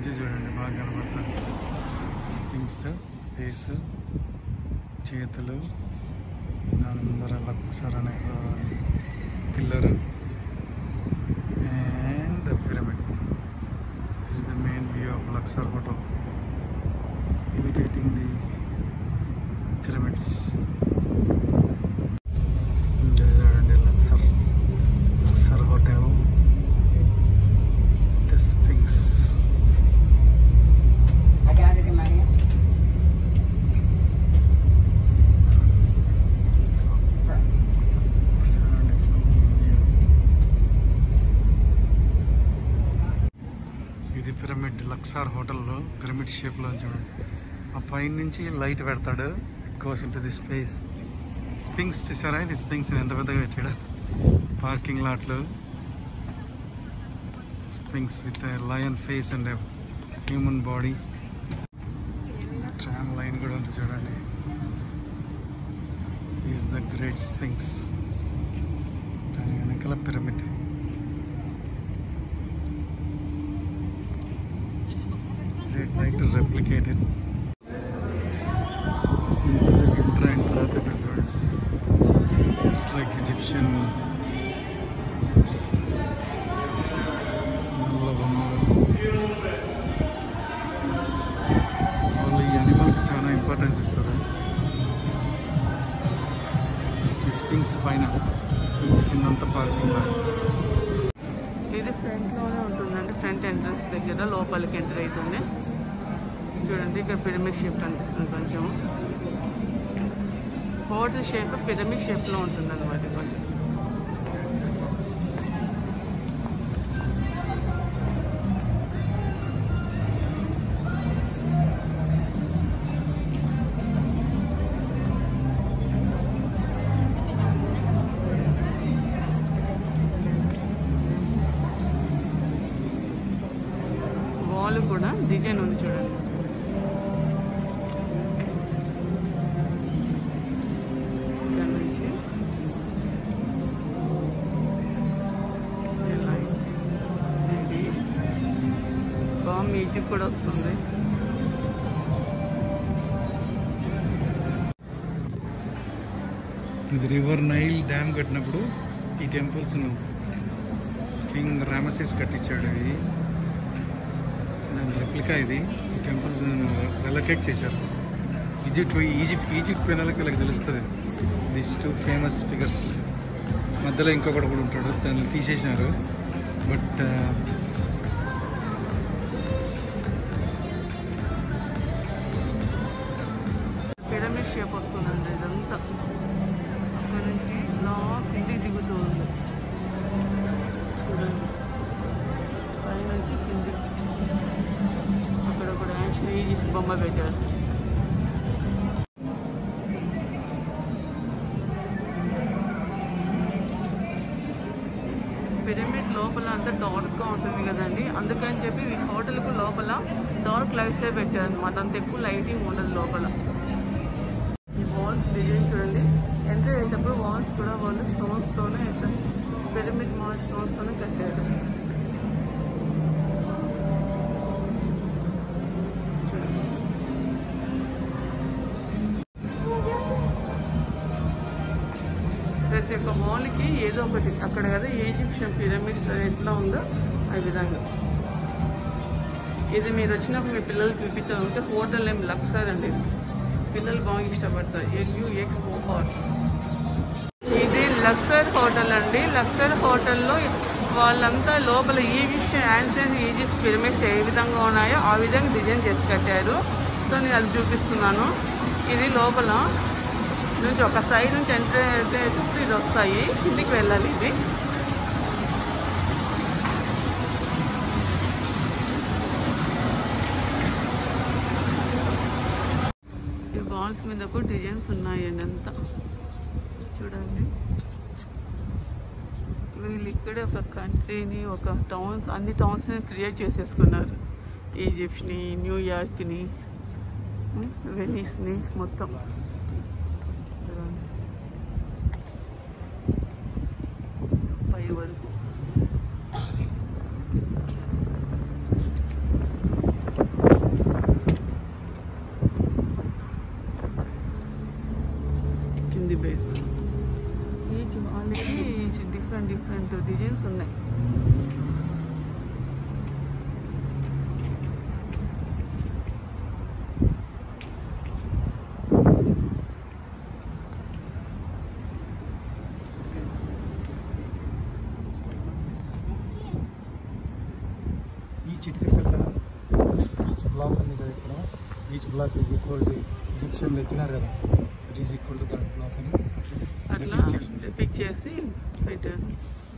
నుంచి చూడండి బాగా కనబడుతుంది స్ప్రింగ్స్ ఫేస్ చేతులు దాని ముందర లక్సర్ అనే pillar and the pyramid this is the main view of Luxor hotel imitating the pyramids. చూడండి Luxor Luxor hotel the sphinx I got it in my hand. చూడండి view. ఇది పిరమిడ్ లక్సార్ హోటల్లో pyramid షేప్లో చూడండి ఆ పైన నుంచి లైట్ పెడతాడు goes into the space sphinx చూసారా ఇది స్ప్రింగ్స్ ఎంత పెద్దగా పెట్టాడు పార్కింగ్ లాట్లు sphinx with lion face and human body tram line కూడా ఉంది చూడండి ఈజ్ ద గ్రేట్ స్ప్రింగ్స్ దాని వెనకాల pyramid they try to replicate it. Indra and Pratha It's like Egyptian నల్ల బొమ్మలు వాళ్ళు ఈ అనిమల్కి చాలా ఇంపార్టెన్స్ ఇస్తారు ఈ స్ప్రింగ్స్ పైన స్ప్రింగ్స్ కిందంతా పార్కింగ్ ఇది ఫ్రంట్ లోనే ఉంటుందండి ఫ్రంట్ ఎంట్రన్స్ దగ్గర లోపలికి ఎంటర్ అవుతుంది చూడండి ఇక్కడ పిరమిడ్ షేప్ కనిపిస్తుంది కొంచెం హోటల్ షేప్ పిరమిడ్ షేప్ లో ఉంటుంది అనమాట కొంచెం వాల్ కూడా డిజైన్ ఉంది చూడండి ఇక్కడ నుంచి ఇలా ఇది బాగా మ్యూజిక్ కూడా వస్తుంది ఇది రివర్ నైల్ డ్యామ్ కట్టినప్పుడు ఈ టెంపుల్స్ కింగ్ రామసేస్ కట్టించాడు ఇవి దాని రెప్లికా ఇది ఈ టెంపుల్స్ రెలొకేట్ చేశారు ఈజిప్ట్ పోయి ఈజిప్ట్ ఈజిప్ట్ పోయినాలకు వీళ్ళకి తెలుస్తుంది దిస్ టూ ఫేమస్ ఫిగర్స్ మధ్యలో ఇంకొకటి కూడా ఉంటాడు దాన్ని తీసేసినారు బట్ పిరమిడ్ షేప్ వస్తుందండి ఇదంతా అక్కడ నుంచి ఇలా కిందికి దిగుతూ ఉంది చూడండి పైనుంచి కింది అక్కడ కూడా యాక్చువల్లీ ఈజిప్ట్ బొమ్మ పెట్టారు పిరమిడ్ లోపల అంతా డార్క్గా ఉంటుంది కదండి అందుకని చెప్పి ఈ హోటల్కు లోపల డార్క్ లైట్సే పెట్టారు అనమాట అంత ఎక్కువ లైటింగ్ ఉండదు లోపల ఈ వాల్స్ డిజైన్ చూడండి ఎంటర్ అయ్యేటప్పుడు వాల్స్ కూడా వాళ్ళు స్టోన్స్తోనే పిరమిడ్ మాల్ స్టోన్స్తోనే కట్టారు ప్రతి ఒక్క మాల్కి ఏదో ఒకటి అక్కడ కదా ఈజిప్షియన్ పిరమిడ్స్ ఎట్లా ఉందో ఆ విధంగా ఇది మీరు వచ్చినప్పుడు మీ పిల్లలకి చూపించాలంటే హోటల్ నేమ్ లక్సర్ అండి పిల్లలు బాగా ఇష్టపడతారు ఎల్యూఎక్స్ ఓఆర్ ఇది లక్సర్ హోటల్ అండి లక్సర్ హోటల్లో వాళ్ళంతా లోపల ఈజిప్షియన్ యాన్షియన్ ఈజిప్ట్ పిరమిడ్స్ ఏ విధంగా ఉన్నాయో ఆ విధంగా డిజైన్ చేసి కట్టారు సో నేను అది చూపిస్తున్నాను ఇది లోపల నుంచి ఒక సైడ్ నుంచి ఎంటర్ అయితే ఇది వస్తాయి కిందికి వెళ్ళాలి ఇది ఈ వాల్స్ మీద కూడా డిజైన్స్ ఉన్నాయండి అంతా చూడండి వీళ్ళు ఇక్కడే ఒక కంట్రీని ఒక టౌన్స్ అన్ని టౌన్స్ని క్రియేట్ చేసేసుకున్నారు ఈజిప్ట్ని న్యూయార్క్ని ఉమ్, వెనీస్ని మొత్తం చూడండి. పై వరకు ఇక్కడ ఈచ్ బ్లాక్ ఉంది కదా ఇక్కడ each block is equal to ఈజిప్షియన్లు ఎక్కినారు కదా it is equal to that block అని అట్లా depict చేసింది. పిక్ చేసి పెట్టారు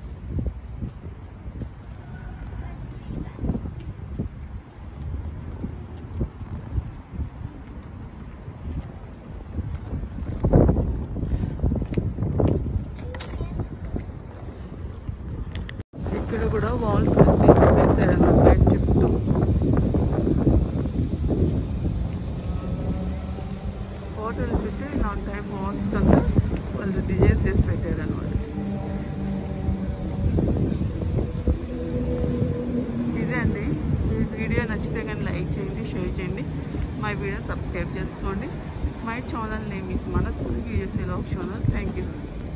ఇక్కడ కూడా వాల్స్ కట్టి పెట్టేశారు అన్నమాట చుట్టూ హోటల్ చుట్టూ నా టైప్ వాల్స్ కింద వాళ్ళు డిజైన్స్ చేసి పెట్టారు అనమాట ఇదే అండి ఈ వీడియో నచ్చితే కానీ లైక్ చేయండి షేర్ చేయండి మా వీడియో సబ్స్క్రైబ్ చేసుకోండి మై ఛానల్ నేమ్ ఈస్ మన తెలుగు యూఎస్ఏ లాక్ ఛానల్ థ్యాంక్ యూ